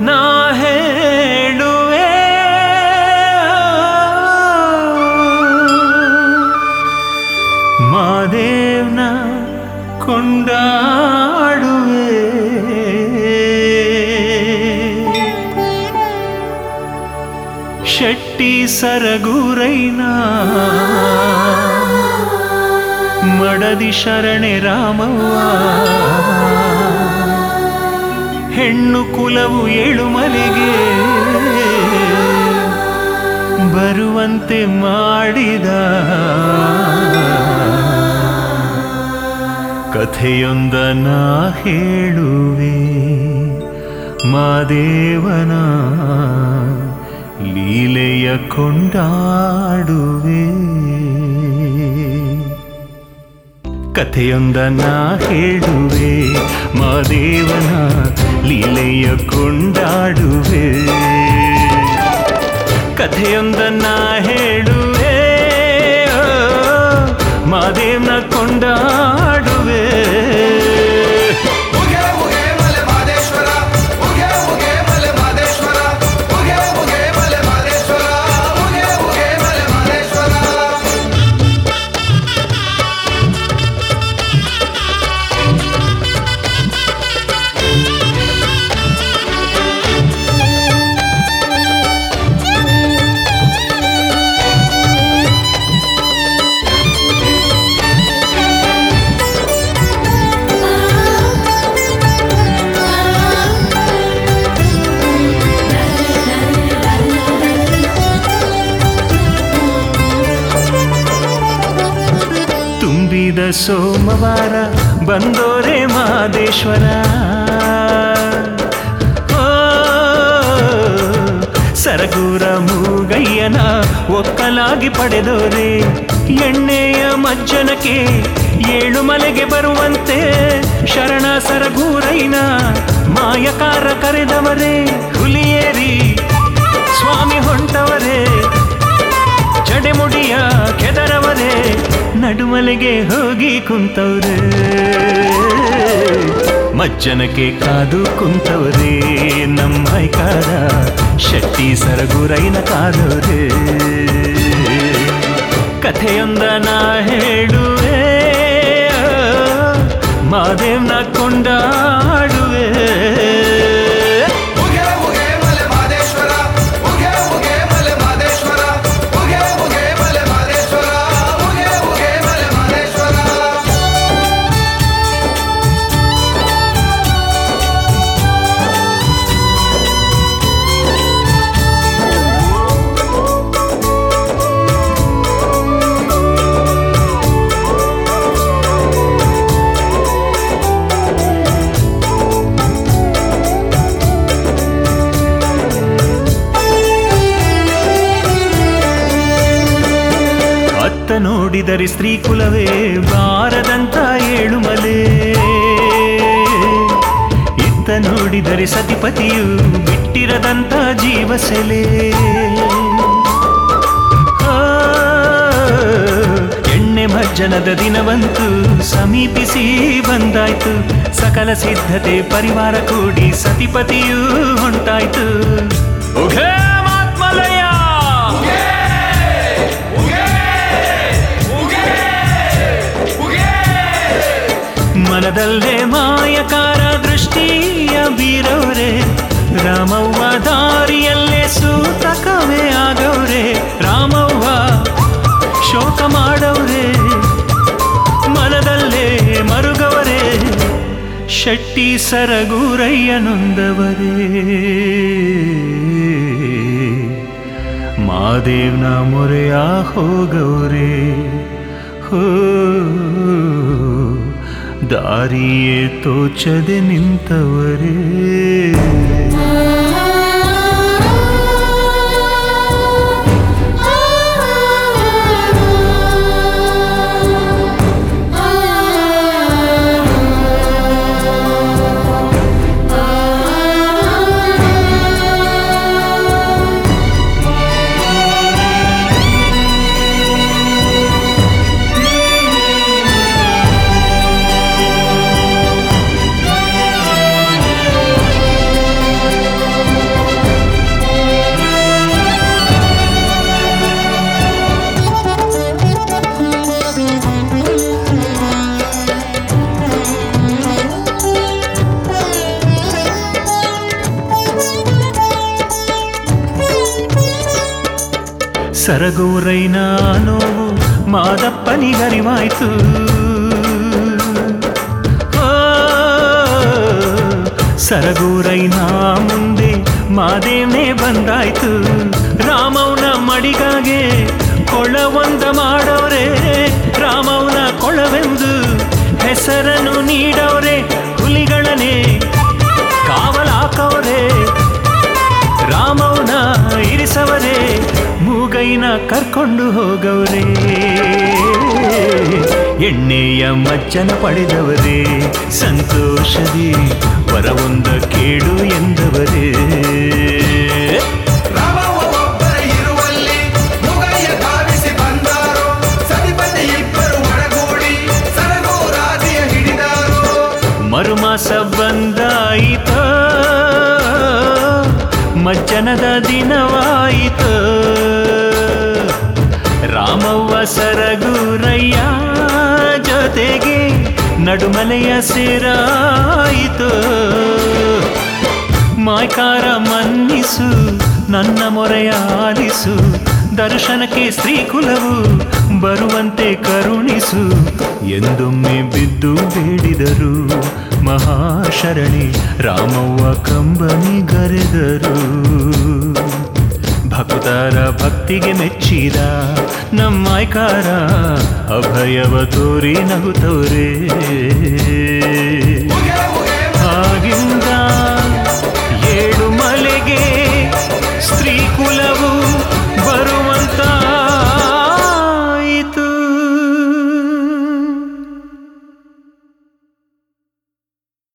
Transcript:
ನಾ ಹೇಳುವೆ ಮಾದೇವ್ನ ಕೊಂಡಾಡುವೆ ಶೆಟ್ಟಿ ಸರಗೂರೈನ ಮಡದಿ ಶರಣೆ ರಾಮವ್ವ ಹೆಣ್ಣು ಕುಲವು ಏಳುಮಲೆಗೆ ಬರುವಂತೆ ಮಾಡಿದ ಕಥೆಯೊಂದನ ಹೇಳುವೆ ಮಾದೇವನ ಲೀಲೆಯ ಕೊಂಡಾಡುವೆ ಕಥೆಯೊಂದನ್ನ ಹೇಳುವೆ ಮಾದೇವನ ಲೀಲೆಯ ಕೊಂಡಾಡುವೆ ಕಥೆಯೊಂದನ್ನ ಹೇಳುವೆ ಓ, ಮಾದೇವನ ಕೊಂಡಾಡುವೆ ಉಗೆ ಉಗೆ ಮಲೆ ಮಾದೇಶ್ವರ ಉಗೆ ಉಗೆ ಮಲೆ ಮಾದೇಶ್ವರ ಉಗೆ ಉಗೆ ಮಲೆ ಮಾದೇಶ್ವರ ಉಗೆ ಉಗೆ ಮಲೆ ಮಾದೇಶ್ವರ ತುಂಬಿದ ಸೋಮವಾರ ಬಂದೋರೆ ಮಾದೇಶ್ವರ ಓ, ಸರಗೂರ ಮೂಗಯ್ಯನ ಒಕ್ಕಲಾಗಿ ಪಡೆದೋರೆ ಎಣ್ಣೆಯ ಮಜ್ಜನಕ್ಕೆ ಏಳು ಮಲೆಗೆ ಬರುವಂತೆ ಶರಣ ಸರಗೂರೈನ ಮಾಯಕಾರ ಕರೆದವರೇ ಹುಲಿಯೇರಿ ಸ್ವಾಮಿ ಹೊಂಟವರೇ ಜಡೆಮುಡಿಯ ಕೆದರವರೇ ನಡುಮಲೆಗೆ ಹೋಗಿ ಕುಂತವ್ರೆ ಮಜ್ಜನಕ್ಕೆ ಕಾದು ಕುಂತವ್ರೆ ನಮ್ಮ ಐಕಾರ ಶೆಟ್ಟಿ ಸರಗುರೈನ ಕಾದವ್ರೆ ಕಥೆಯೊಂದನ ಹೇಳುವೆ ಮಾದೇವ್ನ ಕೊಂಡಾಡುವೆ ಉಗೆ ಉಗೆ ಮಲೆ ಮಾದೇಶ್ವರ ಉಗೆ ಉಗೆ ಮಲೆ ಮಾದೇಶ್ವರ ಉಗೆ ಉಗೆ ಮಲೆ ಮಾದೇಶ್ವರ ಉಗೆ ಉಗೆ ಮಲೆ ಮಾದೇಶ್ವರ ಅತ್ತ ನೋಡಿದರೆ ಸ್ತ್ರೀ ಕುಲವೇ ಬಾರದಂತ ಏಳುಮಲೆ ಇತ್ತ ನೋಡಿದರೆ ಸತಿಪತಿಯು ಬಿಟ್ಟಿರದಂತ ಜೀವಸೆಲೆ ಆ, ಎಣ್ಣೆ ಭಜ್ಜನದ ದಿನವಂತೂ ಸಮೀಪಿಸಿ ಬಂದಾಯ್ತು ಸಕಲ ಸಿದ್ಧತೆ ಪರಿವಾರ ಕೂಡಿ ಸತಿಪತಿಯೂ ಹೊಂಟಾಯ್ತು ಉಘೇ ಮಾತ್ಮಲಯ ಮನದಲ್ಲೇ ಮಾಯಕಾರ ದೃಷ್ಟಿಯ ಬೀರವ್ರೆ ರಾಮವ್ವ ದಾರಿಯಲ್ಲೇ ಸೂತಕವೇ ಆಗವ್ರೆ ರಾಮವ್ವ ಶೋಕ ಮಾಡವ್ರೆ ಮನದಲ್ಲೇ ಮರುಗವರೇ ಶೆಟ್ಟಿ ಸರಗೂರಯ್ಯ ನೊಂದವರೇ ಮಾದೇವ್ನ ಮೊರೆಯ ಹೋಗವ್ರೆ ಹೋ ದಾರಿಯೇ ತೋಚದೆ ನಿಂತವರೇ ಉಗೆ ಸರಗೂರೈನ ನೋವು ಮಾದಪ್ಪನಿಗರಿವಾಯ್ತು ಓ, ಸರಗೂರೈನ ಮುಂದೆ ಮಾದೇವನೇ ಬಂದಾಯ್ತು ರಾಮವನ ಮಡಿಗಾಗೆ ಕೊಳವೊಂದ ಮಾಡೋರೆ ರಾಮವನ ಕೊಳವೆಂದು ಹೆಸರನ್ನು ನೀಡೋರೆ ಹುಲಿಗಳನೆ ಕಾವಲಾಕವರೇ ರಾಮವನ ಇರಿಸವರೇ ಮೂಗೈನ ಕರ್ಕೊಂಡು ಹೋಗವರೇ ಎಣ್ಣೆಯ ಮಜ್ಜನ ಪಡೆದವರೇ ಸಂತೋಷದಿ ವರವೊಂದ ಕೇಳು ಎಂದವರೇ ರಾಮವ್ವ ಒಬ್ಬರೇ ಇರುವಲ್ಲಿ ಮುಗಯ್ಯ ಧಾವಿಸಿ ಬಂದಾರೋ ಸತಿಪತಿ ಇಬ್ಬರು ಒಳಗೂಡಿ ಸರಗೂರಾದಿಯ ಹಿಡಿದಾರೋ ಮರುಮಾಸ ಬಂದಾಯಿತ ಮಜ್ಜನದ ದಿನವಾಯಿತು ರಾಮವ್ವ ಸರಗುರಯ್ಯ ಜೊತೆಗೆ ನಡುಮಲೆಯ ಸೇರಾಯಿತು ಮಾಯ್ಕಾರ ಮನ್ನಿಸು ನನ್ನ ಮೊರೆಯ ಆಲಿಸು ದರ್ಶನಕ್ಕೆ ಸ್ತ್ರೀಕುಲವು ಬರುವಂತೆ ಕರುಣಿಸು ಎಂದೊಮ್ಮೆ ಬಿದ್ದು ಬೇಡಿದರು ಮಹಾಶರಣಿ ರಾಮವ್ವ ಕಂಬನಿಗರೆದರು ಭಕ್ತರ ಭಕ್ತಿಗೆ ಮೆಚ್ಚಿದ ನಮ್ಮಾಯ್ಕಾರ ಅಭಯವ ತೋರಿ ನಗುತ್ತವರೇ